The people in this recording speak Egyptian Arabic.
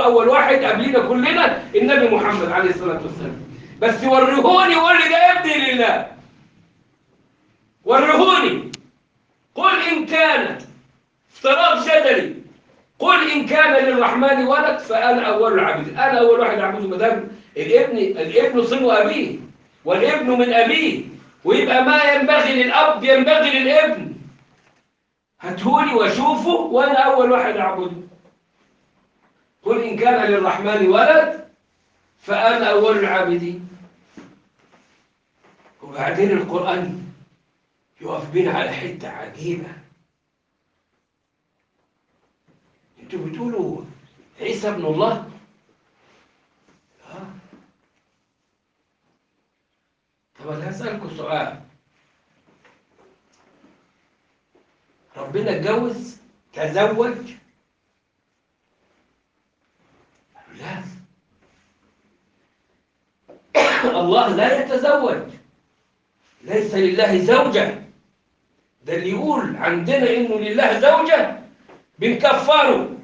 أول واحد قبلنا كلنا النبي محمد عليه الصلاة والسلام بس ورهوني وقول لي ده ابني لله ورهوني قل إن كان افتراض جدلي قل إن كان للرحمن ولد فأنا أول العابدين أنا أول واحد أعبده ما دام الابن الابن صنو أبيه والابن من أبيه ويبقى ما ينبغي للأب ينبغي للابن هاتهولي واشوفه وأنا أول واحد أعبده قل إن كان للرحمن ولد فأنا أول العابدين وبعدين القرآن يقف بينا على حتة عجيبة انتوا بتقولوا عيسى ابن الله آه. طب انا هسألكم سؤال ربنا اتجوز تزوج لا الله لا يتزوج ليس لله زوجة ده اللي يقول عندنا انه لله زوجة بنكفره